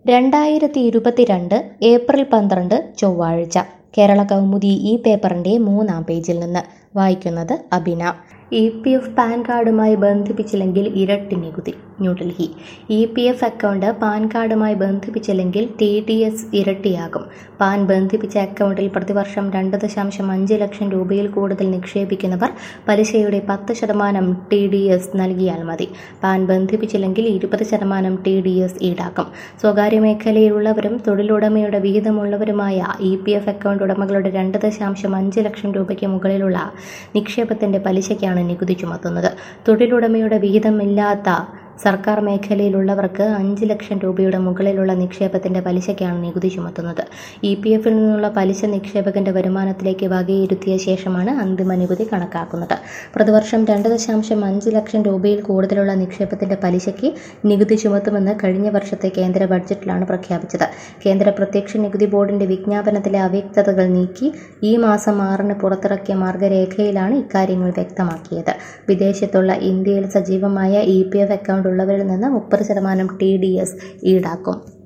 രണ്ടായിരത്തി ഇരുപത്തിരണ്ട് ഏപ്രിൽ പന്ത്രണ്ട് ചൊവ്വാഴ്ച കേരള കൗമുദി ഈ പേപ്പറിൻ്റെ മൂന്നാം പേജിൽ നിന്ന് വായിക്കുന്നത് Abina E P F PAN കാർഡുമായി ബന്ധിപ്പിച്ചില്ലെങ്കിൽ ഇരട്ടി നികുതി New Delhi E P F account PAN കാർഡുമായി ബന്ധിപ്പിച്ചില്ലെങ്കിൽ ടി ഡി എസ് ഇരട്ടിയാകും പാൻ ബന്ധിപ്പിച്ച അക്കൗണ്ടിൽ പ്രതിവർഷം രണ്ട് ദശാംശം അഞ്ച് ലക്ഷം രൂപയിൽ കൂടുതൽ നിക്ഷേപിക്കുന്നവർ പലിശയുടെ പത്ത് ശതമാനം ടി ഡി എസ് നൽകിയാൽ മതി പാൻ ബന്ധിപ്പിച്ചില്ലെങ്കിൽ ഇരുപത് ശതമാനം ടി ഡി എസ് ഈടാക്കും സ്വകാര്യ മേഖലയിലുള്ളവരും തൊഴിലുടമയുടെ വിഹിതമുള്ളവരുമായ ഇ പി എഫ് അക്കൗണ്ട് ഉടമകളുടെ രണ്ട് ദശാംശം അഞ്ച് ലക്ഷം രൂപയ്ക്ക് മുകളിലുള്ള നിക്ഷേപത്തിന്റെ പലിശയ്ക്കാണ് നികുതി ചുമത്തുന്നത് തൊഴിലുടമയുടെ വിഹിതമില്ലാത്ത സർക്കാർ മേഖലയിലുള്ളവർക്ക് അഞ്ച് ലക്ഷം രൂപയുടെ മുകളിലുള്ള നിക്ഷേപത്തിന്റെ പലിശയ്ക്കാണ് നികുതി ചുമത്തുന്നത് ഇ പി എഫിൽ നിന്നുള്ള പലിശ നിക്ഷേപകന്റെ വരുമാനത്തിലേക്ക് വകയിരുത്തിയ ശേഷമാണ് അന്തിമ നികുതി കണക്കാക്കുന്നത് പ്രതിവർഷം രണ്ട് ദശാംശം അഞ്ച് ലക്ഷം രൂപയിൽ കൂടുതലുള്ള നിക്ഷേപത്തിന്റെ പലിശയ്ക്ക് നികുതി ചുമത്തുമെന്ന് കഴിഞ്ഞ വർഷത്തെ കേന്ദ്ര ബഡ്ജറ്റിലാണ് പ്രഖ്യാപിച്ചത് കേന്ദ്ര പ്രത്യക്ഷ നികുതി ബോർഡിന്റെ വിജ്ഞാപനത്തിലെ അവ്യക്തതകൾ നീക്കി ഈ മാസം ആറിന് പുറത്തിറക്കിയ മാർഗരേഖയിലാണ് ഇക്കാര്യങ്ങൾ വ്യക്തമാക്കിയത് വിദേശത്തുള്ള ഇന്ത്യയിൽ സജീവമായ ഇ പി എഫ് അക്കൗണ്ട് ഉള്ളവരിൽ നിന്ന് മുപ്പത് ശതമാനം ടി ഡി എസ് ഈടാക്കും